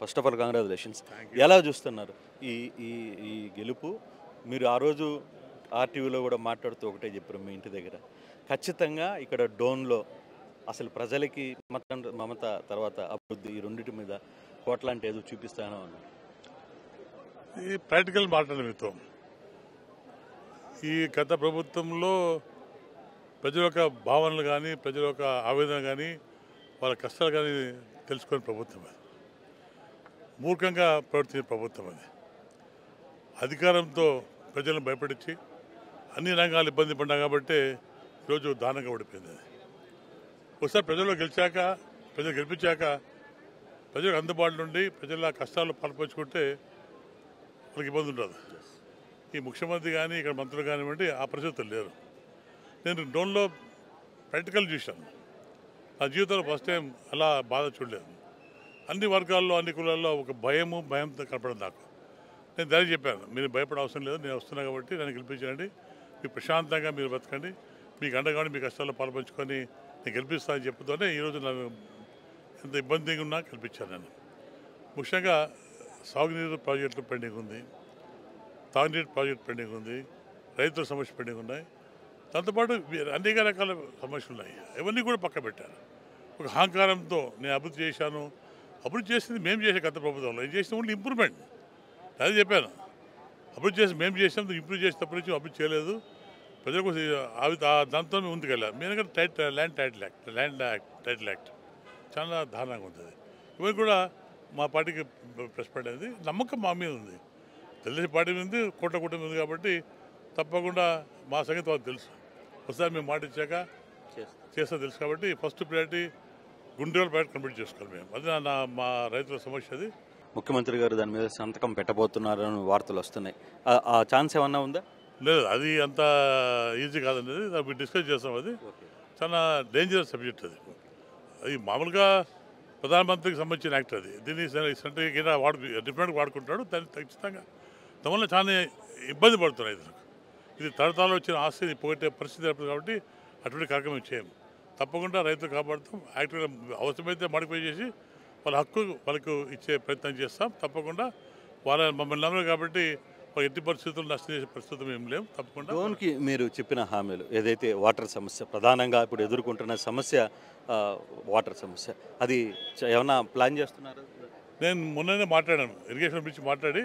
first of all congratulations ఎలా చూస్తున్నారు ఈ ఈ ఈ గెలుపు మీరు ఆ రోజు ఆర్టీవీలో కూడా మాట్లాడుతూ ఒకటే చెప్పారు మీ ఇంటి దగ్గర ఖచ్చితంగా ఇక్కడ డోన్లో అసలు ప్రజలకి మత మమత తర్వాత అభివృద్ధి ఈ రెండింటి మీద కోట్లాంటి ఏదో చూపిస్తానో అన్నారు ఈ ప్రాక్టికల్ మాటలు మీతో ఈ గత ప్రభుత్వంలో ప్రజల యొక్క భావనలు కానీ ప్రజల యొక్క ఆవేదన కానీ వాళ్ళ కష్టాలు కానీ తెలుసుకునే ప్రభుత్వం అది మూర్ఖంగా ప్రవర్తించే ప్రభుత్వం అది అధికారంతో ప్రజలను భయపడించి అన్ని రంగాలు ఇబ్బంది పడ్డా కాబట్టి ఈరోజు దానంగా ఓడిపోయింది అది ఒకసారి ప్రజల్లో గెలిచాక ప్రజలు గెలిపించాక ప్రజలకు అందుబాటులో ఉండి ప్రజల కష్టాలు పాల్పంచుకుంటే వాళ్ళకి ఇబ్బంది ఉండదు ఈ ముఖ్యమంత్రి కానీ ఇక్కడ మంత్రులు కానివ్వండి ఆ పరిస్థితులు లేరు నేను డోన్లో ప్రాక్టికల్ చూశాను నా జీవితంలో ఫస్ట్ టైం అలా బాధ చూడలేదు అన్ని వర్గాల్లో అన్ని కులాల్లో ఒక భయము భయంతో కనపడదు నాకు నేను దానికి చెప్పాను మీరు భయపడే అవసరం లేదు నేను వస్తున్నా కాబట్టి నన్ను గెలిపించండి మీరు ప్రశాంతంగా మీరు బతకండి మీకు అండగానే మీ కష్టాల్లో పాల్పంచుకొని నేను గెలిపిస్తానని చెప్పుతూనే ఈరోజు నాకు ఎంత ఇబ్బందిగా ఉన్నా గెలిపించాను నేను ముఖ్యంగా సాగునీరు ప్రాజెక్టులు పెండింగ్ ఉంది తాగునీరు ప్రాజెక్ట్ పెండింగ్ ఉంది రైతుల సమస్య పెండింగ్ ఉన్నాయి దాంతోపాటు వీ- అనేక రకాల సమస్యలు ఉన్నాయి ఇవన్నీ కూడా పక్క పెట్టారు ఒక అహంకారంతో నేను అభివృద్ధి చేశాను అభివృద్ధి చేసింది మేము చేసే గత ప్రభుత్వంలో ఇది చేసిన ఓన్లీ ఇంప్రూవ్మెంట్ అదే చెప్పాను అభివృద్ధి చేసి మేము చేసాం ఇంప్రూవ్ చేసేటప్పటి నుంచి అభివృద్ధి చేయలేదు ప్రజలకు అవి ఆ- దాంతో మేము ముందుకెళ్ళాం మేము కూడా టైట్ land title act land act title act చాలా దారుణంగా ఉంటుంది ఇవన్నీ కూడా మా పార్టీకి ప్రెస్ పడేది నమ్మకం మా మీద ఉంది తెలుగుదేశం పార్టీ మీద ఉంది కోట్ల కూటమి ఉంది కాబట్టి తప్పకుండా మా సంగతి వాళ్ళకి తెలుసు ఒకసారి మేము మాట ఇచ్చాక చేస్తా తెలుసు కాబట్టి ఫస్ట్ ప్రయారిటీ గుండెల బయట కంప్లీట్ చేసుకోవాలి మేము అది నా- నా మా రైతుల సమస్య అది ముఖ్యమంత్రి గారు దాని మీద సంతకం పెట్టబోతున్నారని వార్తలు వస్తున్నాయి ఆ- ఆ ఛాన్స్ ఏమన్నా ఉందా లేదు అది అంత ఈజీ కాదండి అది దాన్ని డిస్కస్ చేస్తాం అది చాలా డేంజరస్ సబ్జెక్ట్ అది అది మామూలుగా ప్రధానమంత్రికి సంబంధించిన యాక్ట్ అది దీన్ని సెంటర్ కింద వాడు డిఫరెంట్గా వాడుకుంటాడు దాన్ని ఖచ్చితంగా దానివల్ల చాలా ఇబ్బంది పడుతున్నారు రైతులకు ఇది తరతరాలు వచ్చిన ఆస్తిని పోగొట్టే పరిస్థితి ఏర్పడింది కాబట్టి అటువంటి కార్యక్రమం చేయము తప్పకుండా రైతులు కాపాడుతాం యాక్టివ్గా అవసరమైతే మాడిఫై చేసి వాళ్ళ హక్కు వాళ్ళకు ఇచ్చే ప్రయత్నం చేస్తాం తప్పకుండా వాళ్ళ మమ్మల్ని నమ్మరు కాబట్టి వాళ్ళ ఎట్టి పరిస్థితులు నష్టం చేసే పరిస్థితులు ఏం లేవు తప్పకుండా డ్రోన్కి మీరు చెప్పిన హామీలు ఏదైతే వాటర్ సమస్య ప్రధానంగా ఇప్పుడు ఎదుర్కొంటున్న సమస్య ఆ, వాటర్ సమస్య అది చ- ఏమన్నా ప్లాన్ చేస్తున్నారు నేను మొన్ననే మాట్లాడాను ఇరిగేషన్ గురించి మాట్లాడి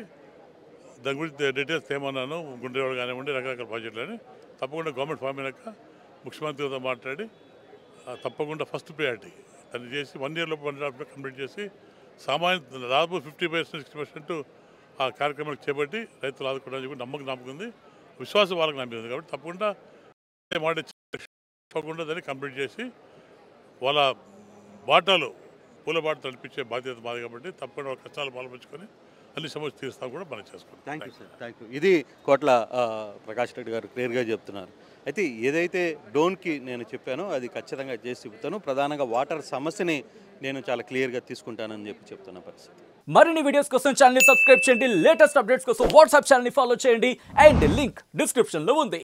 దాని గురించి డీటెయిల్స్ ఏమన్నాను గుండెవాడు కానివ్వండి రకరకాల ప్రాజెక్టులు అని తప్పకుండా గవర్నమెంట్ ఫామ్ అయినాక ముఖ్యమంత్రితో మాట్లాడి ఆ, తప్పకుండా ఫస్ట్ ప్రయారిటీ దాన్ని చేసి వన్ ఇయర్లో వన్ ఇయర్ కంప్లీట్ చేసి సామాన్య దాదాపు ఫిఫ్టీ పర్సెంట్ సిక్స్టీ పర్సెంట్ ఆ కార్యక్రమాలకు చేపట్టి రైతులు ఆదుకోవడానికి కూడా నమ్మకం నమ్మకం ఉంది విశ్వాసం వాళ్ళకి నమ్మకం ఉంది కాబట్టి తప్పకుండా ఏ మాట ఇచ్చి తప్పకుండా దాన్ని కంప్లీట్ చేసి వాళ్ళ బాటలు పూల బాట నడిపించే బాధ్యత మాది కాబట్టి తప్పకుండా వాళ్ళ కష్టాలు పాల్పంచుకొని అన్ని సమస్యలు తీరుస్తాం కూడా మనం చేసుకుంటాం thank you sir thank you ఇది కోట్ల ఆ, ప్రకాష్ రెడ్డి గారు క్లియర్గా చెప్తున్నారు అయితే ఏదైతే డోన్కి నేను చెప్పానో అది ఖచ్చితంగా చేసి చెబుతాను ప్రధానంగా వాటర్ సమస్యని నేను చాలా క్లియర్గా తీసుకుంటానని చెప్పి చెప్తున్న పరిస్థితి మరిన్ని వీడియోస్ కోసం ఛానల్ సబ్స్క్రైబ్ చేయండి లేటెస్ట్ అప్డేట్స్ కోసం వాట్సాప్ ఛానల్ ఫాలో చేయండి అండ్ లింక్ డిస్క్రిప్షన్ లో ఉంది